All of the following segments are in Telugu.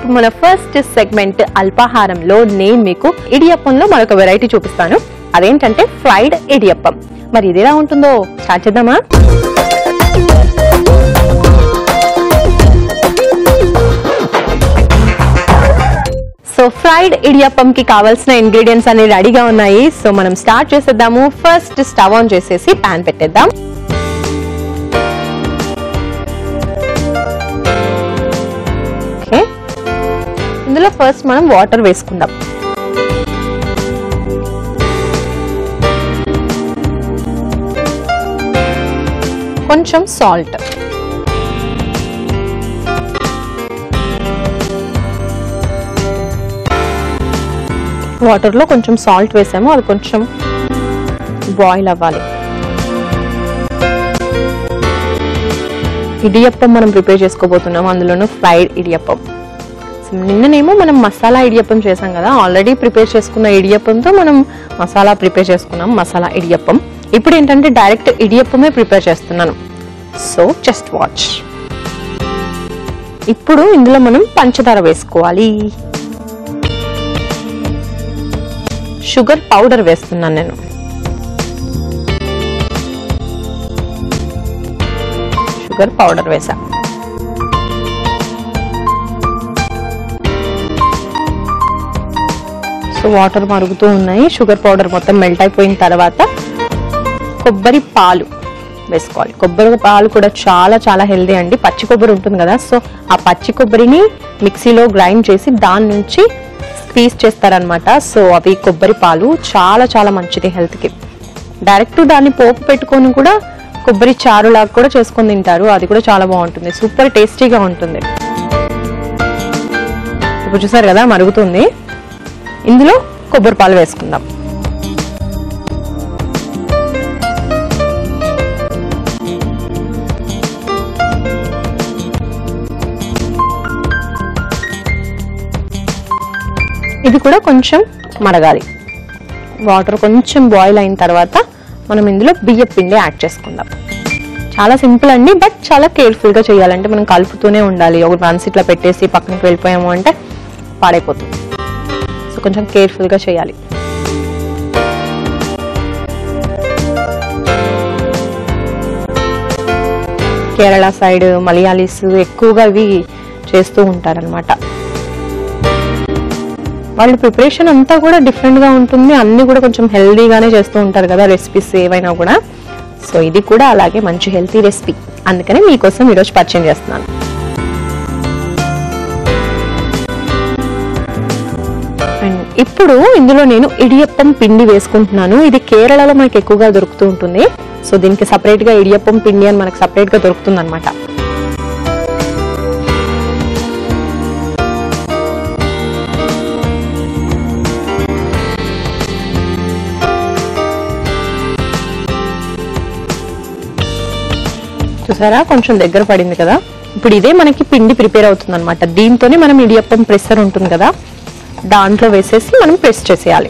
ఇప్పుడు మన ఫస్ట్ సెగ్మెంట్ అల్పాహారంలో నేను మీకు ఇడియప్పంలో మరొక వెరైటీ చూపిస్తాను అదేంటంటే ఫ్రైడ్ ఇడియప్పం మరి ఇది ఎలా ఉంటుందో స్టార్ట్ చేద్దామా సో ఫ్రైడ్ ఇడియప్పం కి కావాల్సిన ఇంగ్రీడియంట్స్ అన్ని రెడీగా ఉన్నాయి సో మనం స్టార్ట్ చేసేద్దాము ఫస్ట్ స్టవ్ ఆన్ చేసేసి పాన్ పెట్టేద్దాం ఓకే ఇందులో ఫస్ట్ మనం వాటర్ వేసుకుందాం కొంచెం సాల్ట్ వాటర్లో కొంచెం సాల్ట్ వేసాము అది కొంచెం బాయిల్ అవ్వాలి ఇడియప్పం మనం ప్రిపేర్ చేసుకోబోతున్నాం అందులోనూ ఫ్రైడ్ ఇడియప్పం సో నిన్ననేమో మనం మసాలా ఇడియప్పం చేసాం కదా ఆల్రెడీ ప్రిపేర్ చేసుకున్న ఇడియప్పంతో మనం మసాలా ప్రిపేర్ చేసుకున్నాం మసాలా ఇడియప్పం ఇప్పుడు ఏంటంటే డైరెక్ట్ ఇడియప్పమే ప్రిపేర్ చేస్తున్నాను సో జస్ట్ వాచ్ ఇప్పుడు ఇందులో మనం పంచదార వేసుకోవాలి షుగర్ పౌడర్ వేస్తున్నాను నేను షుగర్ పౌడర్ వేసా సో వాటర్ మరుగుతూ ఉన్నాయి షుగర్ పౌడర్ మొత్తం మెల్ట్ అయిపోయిన తర్వాత కొబ్బరి పాలు వేసుకోవాలి కొబ్బరి పాలు కూడా చాలా చాలా హెల్దీ అండి పచ్చి కొబ్బరి ఉంటుంది కదా సో ఆ పచ్చి కొబ్బరిని మిక్సీలో గ్రైండ్ చేసి దాని నుంచి స్క్వీజ్ చేస్తారనమాట సో అవి కొబ్బరి పాలు చాలా చాలా మంచిది హెల్త్కి డైరెక్ట్ దాన్ని పోపు పెట్టుకొని కూడా కొబ్బరి చారులాగా కూడా చేసుకొని తింటారు అది కూడా చాలా బాగుంటుంది సూపర్ టేస్టీగా ఉంటుంది ఇప్పుడు చూసారు కదా మరుగుతుంది ఇందులో కొబ్బరి పాలు వేసుకుందాం ఇది కూడా కొంచెం మరగాలి వాటర్ కొంచెం బాయిల్ అయిన తర్వాత మనం ఇందులో బియ్య పిండి యాడ్ చేసుకుందాం చాలా సింపుల్ అండి బట్ చాలా కేర్ఫుల్గా చేయాలంటే మనం కలుపుతూనే ఉండాలి ఒక వన్స్ ఇట్లా పెట్టేసి పక్కనకి వెళ్ళిపోయాము అంటే పాడైపోతుంది సో కొంచెం కేర్ఫుల్గా చేయాలి కేరళ సైడ్ మలయాళీస్ ఎక్కువగా ఇవి చేస్తూ ఉంటారనమాట వాళ్ళ ప్రిపరేషన్ అంతా కూడా డిఫరెంట్ గా ఉంటుంది అన్ని కూడా కొంచెం హెల్దీగానే చేస్తూ ఉంటారు కదా రెసిపీస్ ఏవైనా కూడా సో ఇది కూడా అలాగే మంచి హెల్తీ రెసిపీ అందుకని మీకోసం ఈరోజు పరిచయం చేస్తున్నాను అండ్ ఇప్పుడు ఇందులో నేను ఇడియప్పం పిండి వేసుకుంటున్నాను ఇది కేరళలో మనకి ఎక్కువగా దొరుకుతూ ఉంటుంది సో దీనికి సపరేట్ గా ఇడియప్పం పిండి అని మనకి సపరేట్ గా దొరుకుతుంది అనమాట చూసారా కొంచెం దగ్గర పడింది కదా ఇప్పుడు ఇదే మనకి పిండి ప్రిపేర్ అవుతుంది అనమాట దీంతోనే మనం ఇడియప్పం ప్రెస్సర్ ఉంటుంది కదా దాంట్లో వేసేసి మనం ప్రెస్ చేసేయాలి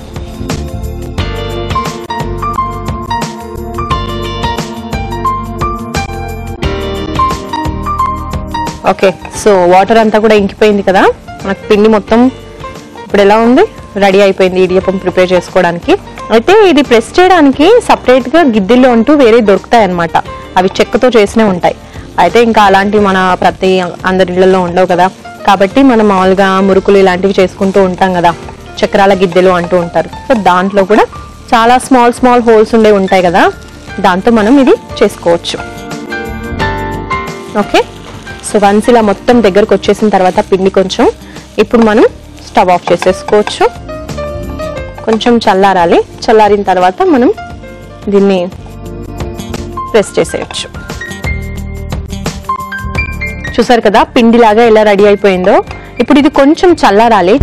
ఓకే సో వాటర్ అంతా కూడా ఇంకిపోయింది కదా మనకు పిండి మొత్తం ఇప్పుడు ఎలా ఉంది రెడీ అయిపోయింది ఇడియప్పం ప్రిపేర్ చేసుకోవడానికి అయితే ఇది ప్రెస్ చేయడానికి సపరేట్ గా గిద్దెలు అంటూ వేరే దొరుకుతాయి అన్నమాట అవి చెక్కతో చేసినవి ఉంటాయి అయితే ఇంకా అలాంటివి మన ప్రతి అందరి ఇళ్లలో ఉండవు కదా కాబట్టి మనం మామూలుగా మురుకులు ఇలాంటివి చేసుకుంటూ ఉంటాం కదా చక్రాల గిద్దెలు అంటూ ఉంటారు సో దాంట్లో కూడా చాలా స్మాల్ స్మాల్ హోల్స్ ఉండే ఉంటాయి కదా దాంతో మనం ఇది చేసుకోవచ్చు ఓకే సో వన్స్ ఇలా మొత్తం దగ్గరకు వచ్చేసిన తర్వాత పిండి కొంచెం ఇప్పుడు మనం స్టవ్ ఆఫ్ చేసేసుకోవచ్చు కొంచెం చల్లారాలి చల్లారిన తర్వాత మనం దీన్ని ప్రెస్ చేసేయచ్చు చూసారు కదా పిండిలాగా ఎలా రెడీ అయిపోయిందో ఇప్పుడు ఇది కొంచెం చల్లారాలి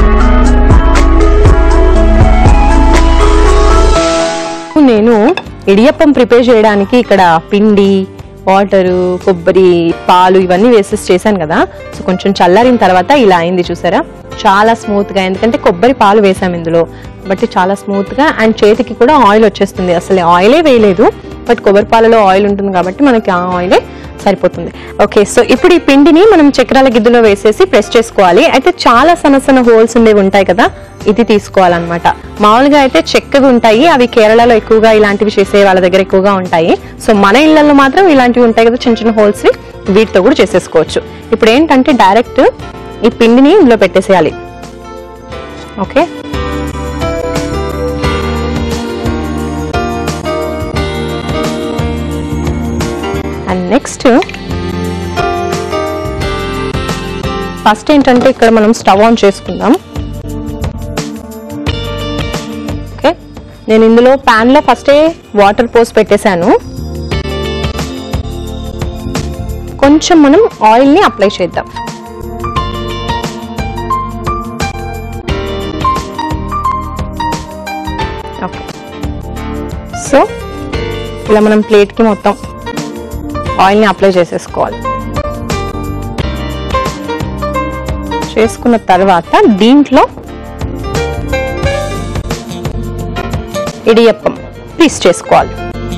నేను ఇడియప్పం ప్రిపేర్ చేయడానికి ఇక్కడ పిండి వాటరు కొబ్బరి పాలు ఇవన్నీ వేసేసి చేశాను కదా సో కొంచెం చల్లారిన తర్వాత ఇలా అయింది చూసారా చాలా స్మూత్ గా ఎందుకంటే కొబ్బరి పాలు వేసాం ఇందులో బట్ చాలా స్మూత్ గా అండ్ చేతికి కూడా ఆయిల్ వచ్చేస్తుంది అసలు ఆయిలే వేయలేదు బట్ కొబ్బరి పాలలో ఆయిల్ ఉంటుంది కాబట్టి మనకి ఆ ఆయిలే సరిపోతుంది ఓకే సో ఇప్పుడు ఈ పిండిని మనం చక్రాల గిద్దెలో వేసేసి ప్రెస్ చేసుకోవాలి అయితే చాలా సన్న సన్న హోల్స్ ఉండేవి ఉంటాయి కదా ఇది తీసుకోవాలన్నమాట మామూలుగా అయితే చెక్కగా ఉంటాయి అవి కేరళలో ఎక్కువగా ఇలాంటివి చేసే వాళ్ళ దగ్గర ఎక్కువగా ఉంటాయి సో మన ఇళ్లలో మాత్రం ఇలాంటివి ఉంటాయి కదా చిన్న చిన్న హోల్స్ వీటితో కూడా చేసేసుకోవచ్చు ఇప్పుడు ఏంటంటే డైరెక్ట్ ఈ పిండిని ఇందులో పెట్టేసేయాలి ఓకే అండ్ నెక్స్ట్ ఫస్ట్ ఏంటంటే ఇక్కడ మనం స్టవ్ ఆన్ చేసుకుందాం ఓకే నేను ఇందులో ప్యాన్ లో ఫస్టే వాటర్ పోసి పెట్టేశాను కొంచెం మనం ఆయిల్ ని అప్లై చేద్దాం ఓకే సో ఇలా మనం ప్లేట్కి మొత్తం ఆయిల్ని అప్లై చేసేసుకోవాలి చేసుకున్న తర్వాత దీంట్లో ఇడియప్పం పీస్ చేసుకోవాలి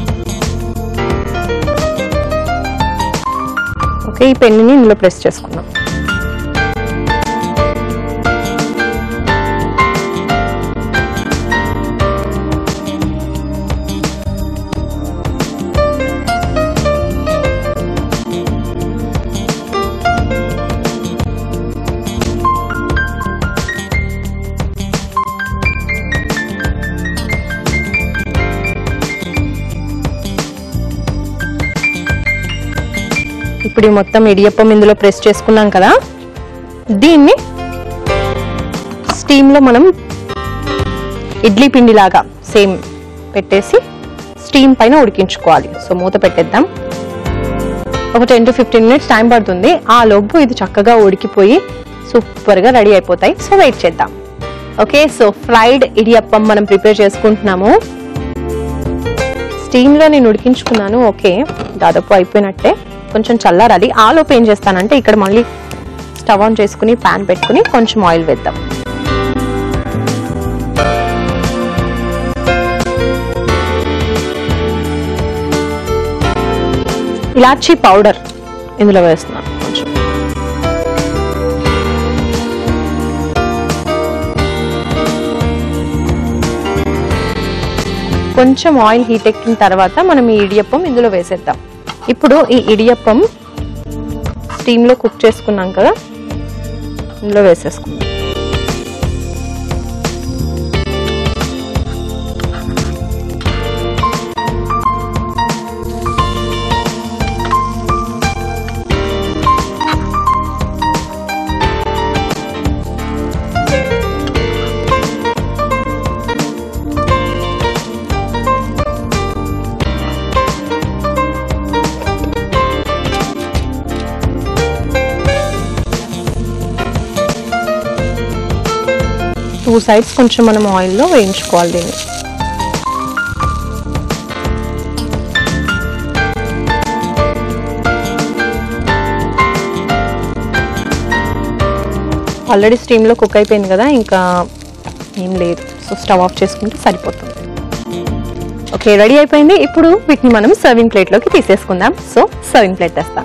ఓకే ఈ పెన్నుని ఇందులో ప్రెస్ చేసుకున్నాం ఇప్పుడు ఈ మొత్తం ఇడియప్పం ఇందులో ప్రెస్ చేసుకున్నాం కదా దీన్ని స్టీమ్ లో మనం ఇడ్లీ పిండి లాగా సేమ్ పెట్టేసి స్టీమ్ పైన ఉడికించుకోవాలి సో మూత పెట్టేద్దాం ఒక ten to fifteen minutes time పడుతుంది ఆ లోపు ఇది చక్కగా ఉడికిపోయి సూపర్ గా రెడీ అయిపోతాయి సో వెయిట్ చేద్దాం ఓకే సో ఫ్రైడ్ ఇడియప్పం మనం ప్రిపేర్ చేసుకుంటున్నాము స్టీమ్ లో నేను ఉడికించుకున్నాను ఓకే దాదాపు అయిపోయినట్టే కొంచెం చల్లారాలి ఆ లోపు ఏం చేస్తానంటే ఇక్కడ మళ్ళీ స్టవ్ ఆన్ చేసుకుని పాన్ పెట్టుకుని కొంచెం ఆయిల్ వేద్దాం ఇలాచీ పౌడర్ ఇందులో వేస్తున్నాను కొంచెం కొంచెం ఆయిల్ హీట్ ఎక్కిన తర్వాత మనం ఈ ఇడియప్పం ఇందులో వేసేద్దాం ఇప్పుడు ఈ ఇడియప్పం స్టీమ్ లో కుక్ చేసుకున్నాం కదా ఇందులో వేసేసుకుందాం టూ సైడ్స్ కొంచెం మనం ఆయిల్లో వేయించుకోవాలి దీన్ని ఆల్రెడీ స్టీమ్లో కుక్ అయిపోయింది కదా ఇంకా ఏం లేదు సో స్టవ్ ఆఫ్ చేసుకుంటే సరిపోతుంది ఓకే రెడీ అయిపోయింది ఇప్పుడు వీటిని మనం సర్వింగ్ ప్లేట్లోకి తీసేసుకుందాం సో సర్వింగ్ ప్లేట్ తెస్తాం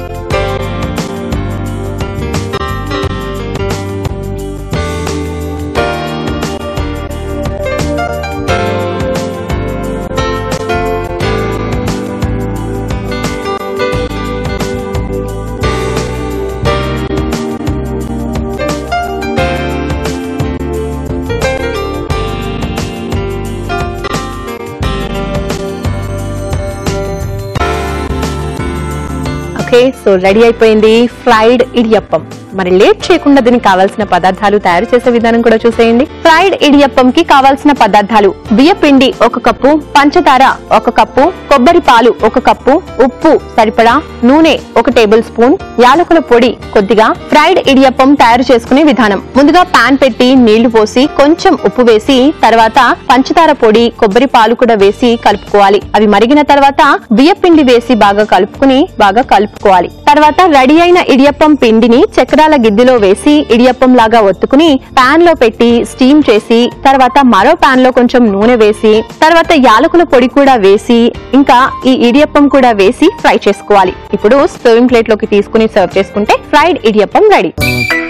ఓకే సో రెడీ అయిపోయింది ఫ్రైడ్ ఇడియప్పం మరి లేట్ చేయకుండా దీనికి కావాల్సిన పదార్థాలు తయారు చేసే విధానం కూడా చూసేయండి ఫ్రైడ్ ఇడియప్పం కి కావాల్సిన పదార్థాలు బియ్య పిండి ఒక కప్పు పంచదార ఒక కప్పు కొబ్బరి పాలు ఒక కప్పు ఉప్పు సరిపడా నూనె ఒక టేబుల్ స్పూన్ యాలకుల పొడి కొద్దిగా ఫ్రైడ్ ఇడియప్పం తయారు చేసుకునే విధానం ముందుగా పాన్ పెట్టి నీళ్లు పోసి కొంచెం ఉప్పు వేసి తర్వాత పంచదార పొడి కొబ్బరి పాలు కూడా వేసి కలుపుకోవాలి అవి మరిగిన తర్వాత బియ్య పిండి వేసి బాగా కలుపుకుని బాగా కలుపుకోవాలి తర్వాత రెడీ అయిన ఇడియప్పం పిండిని చక్కెర చక్రాల గిద్దెలో వేసి ఇడియప్పం లాగా ఒత్తుకుని పాన్ లో పెట్టి స్టీమ్ చేసి తర్వాత మరో పాన్ లో కొంచెం నూనె వేసి తర్వాత యాలకుల పొడి కూడా వేసి ఇంకా ఈ ఇడియప్పం కూడా వేసి ఫ్రై చేసుకోవాలి ఇప్పుడు సర్వింగ్ ప్లేట్ లోకి తీసుకుని సర్వ్ చేసుకుంటే ఫ్రైడ్ ఇడియప్పం రెడీ